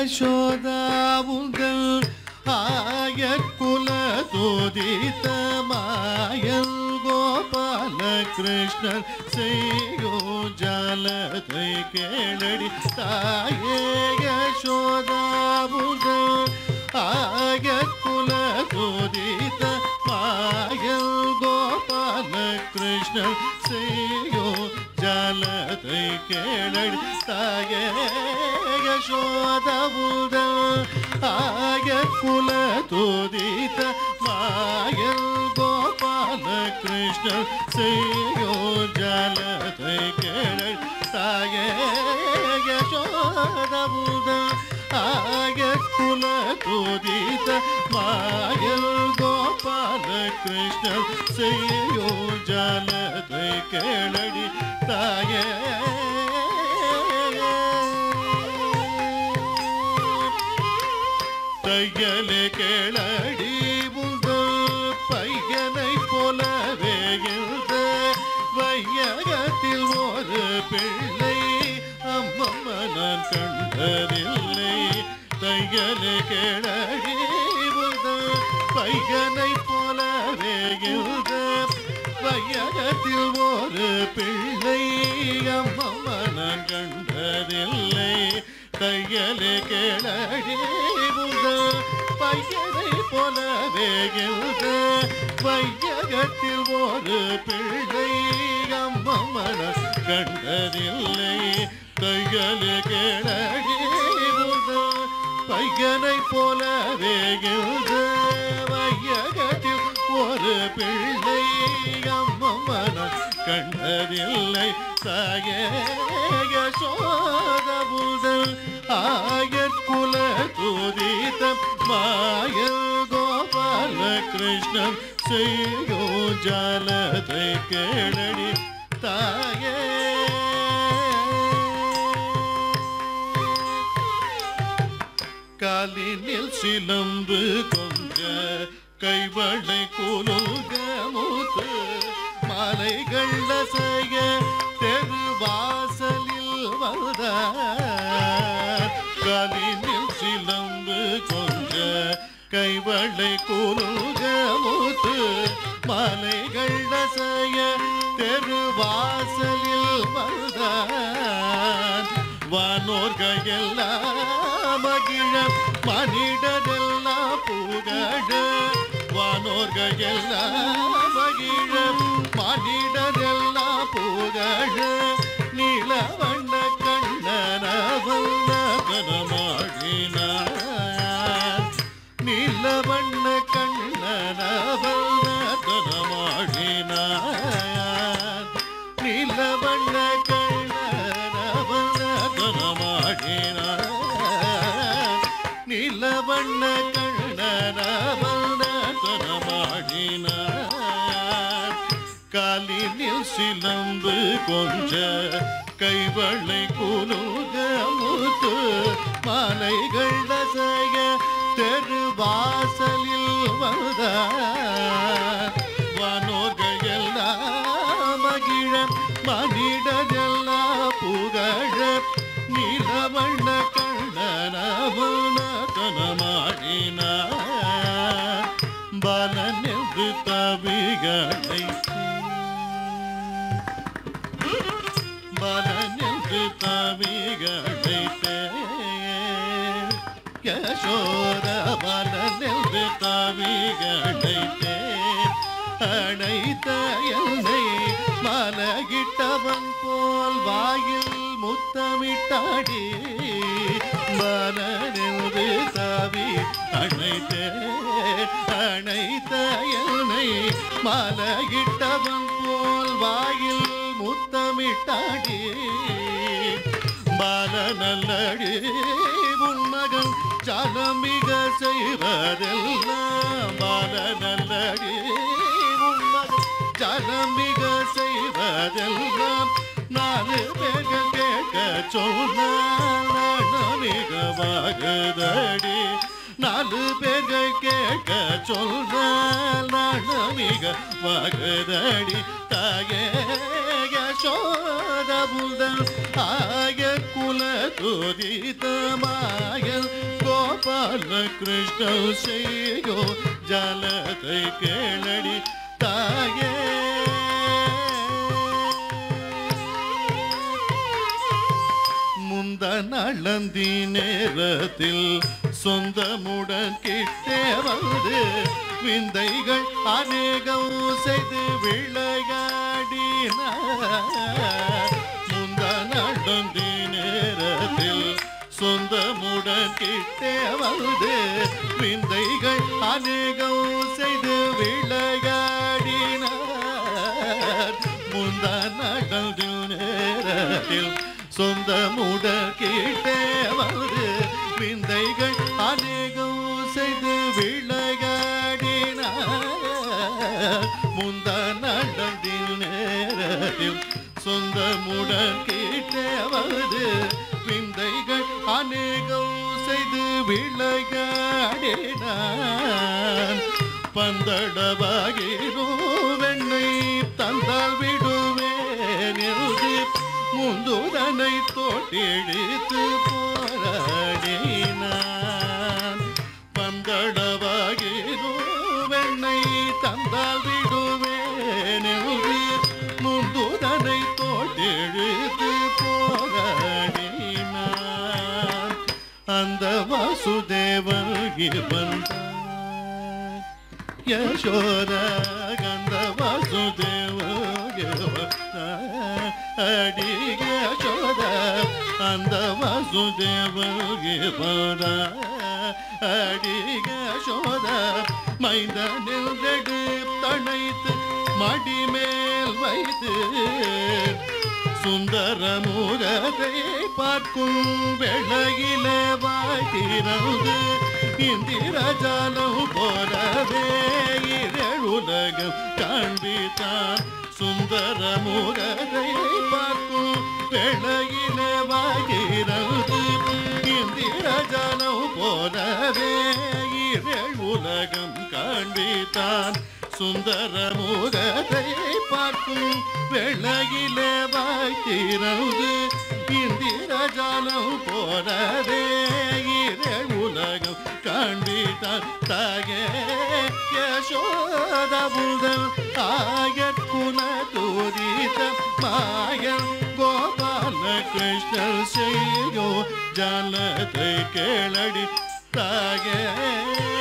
யசோதாவுங்கள் ஆய குல தோதித்த மாயல் கோபால கிருஷ்ணர் செய்யோ ஜாலதை கேளடி தாயே யசோதாவுங்கள் ஆய குல தோதித்த மாயல் கோபால கிருஷ்ணர் செய்யோ ஜாலதை கேளடி தாயே யசோதவுதல் ஆய குல தோதித்த மாயல் கோபால கிருஷ்ணர் செய்யோ ஜாலதை கேளடி தாயே யசோதவுதல் ஆய குல தோதித்த மாயல் கோபால கிருஷ்ணர் செய்யோ ஜாலதை கேளடி தாயே தையலே கேளடி உங்கள் பையனை போலவே இருந்த வையகத்தில் ஒரு பிள்ளை அம்மம்மா நான் கண்டதில்லை தையலே கேளடி உங்கள் பையனை போலவே இருந்த வையகத்தில் ஒரு பிள்ளை அம்மம்மா நான் கண்டதில்லை தையலே கேளடி உங்கள் பையனை போலவே இருந்த வையகத்தில் ஒரு பிள்ளை அம்மம்மன கண்டதில்லை தையலே கேளடி உங்கள் பையனை போலவே இருந்த வையகத்தில் ஒரு பிள்ளை அம்மம்மன கண்டதில்லை தாயே யசோதபுதல் ஆயற்குல துதிதம் மாயல் கோபால கிருஷ்ணன் செய்யோ ஜாலதை கேளடி தாயே காலினில் சிலம்பு கொஞ்ச கைவளை குலுங்க மூத்து மாலைகள் அசைய தெருவாசலில் வந்தார் காலினில் சிலம்பு கொஞ்ச கைவளை குலுங்க மூத்து மாலைகள் அசைய தெருவாசலில் வந்தார் வானோர்கள் எல்லாம் மகிழ மனிதரெல்லாம் புகழ வானோர்கள் எல்லாம் மகிழ மனிதரெல்லாம் புகழ நீலவண்ண கண்ணனவல் நகரமாடினார் நீலவண்ண கண்ணனவல் நகரமாடினார் நீலவண்ண கண்ணனவல் நகரமாடினார் நீலவண்ண கண்ணனவல் நகரமாடினார் காலினில் சிலம்பு கொஞ்ச கைவளை குலுக முத்து மாலைகள் அசைய தெருவாசலில் வந்தார் வானோர்கள் எல்லாம் மகிழ மனிதரெல்லாம் புகழ நீலவண்ண கண்ணனமாடினார் பலன் என்று தவிகளை பலன் என்று தவிகளை யசோத பலன் என்று தவிகளை அணைத்த என்னை மலகிட்டவன் போல் வாயில் முத்தமிட்டாடி மலனின்று தாவி அணைத்தே அணைத்த என்னை மலகிட்டவன் போல் வாயில் முத்தமிட்டாடி பால நல்லடி உன் மகன் ஜலமிக செய்வதெல்லாம் பால நல்லடி உன் மகன் ஜலமிக செய்வதெல்லாம் நாலு பேர்கள் கேட்க சொன்னால் மிகவாகுதடி நாலு பேர்கள் கேட்க சொன்னால் மிக மகதடி தாயே யசோத புதன் ஆய குல துரிதமாய கோபால கிருஷ்ணன் செய்யோ ஜலத்தை கேளடி தாயே முந்த நளந்தி நேரத்தில் சொந்தமுடன் கிட்டே வந்து விந்தைகள் அநேகம் செய்து விளையாடினார் முந்த நளந்தி நேரத்தில் சொந்தமுடன் கிட்டே வந்து விந்தைகள் அநேகம் செய்து விளையாடினார் முந்த நடந்து நேரத்தில் சொந்தமுட கீட்டே வந்து விந்தைகள் அநேகம் செய்து விளையாடினார் முந்த நடந்து நேரத்தில் சொந்தமுடன் கீட்டே வந்து விந்தைகள் அநேகம் செய்து விளையாடினான் பந்தடவாகிரோ வெண்ணை தந்தால் விடுவேன் எழுதி முந்துதனை தோட்டிடித்து போராடினான் பந்தடவாகிரோ வெண்ணை தந்தால் விடுவேன் எழுதி முந்துதனை தோட்டிடித்து போராடினான் அந்த வாசுதேவன் வந்தார் யசோத கந்த வாசுதேவ அடி யசோத அந்த வாசுதேவ அடி யசோத மைந்தனில் நெடு தனைத்து மடிமேல் வைத்து சுந்தர முகத்தை பார்க்கும் வேளையிலே வாய்த்திறந்து இந்திரஜாலம் போலவே உலகம் காண்பித்தான் சுந்தர முகத்தை பார்க்கும் வேளையிலே வாய்த்திறந்து இந்திரஜாலம் போலவே உலகம் காண்பித்தான் சுந்தர முகத்தை பார்க்கும் வெள்ளையிலே வாய்த்திறந்து இந்திரஜாலம் போலவே இரள் உலகம் காண்பித்தார் தாயே யசோத புதன் ஆயற்குல துரித மாயன் கோபால கிருஷ்ணர் செய்யோ ஜாலத்தை கேளடி தாயே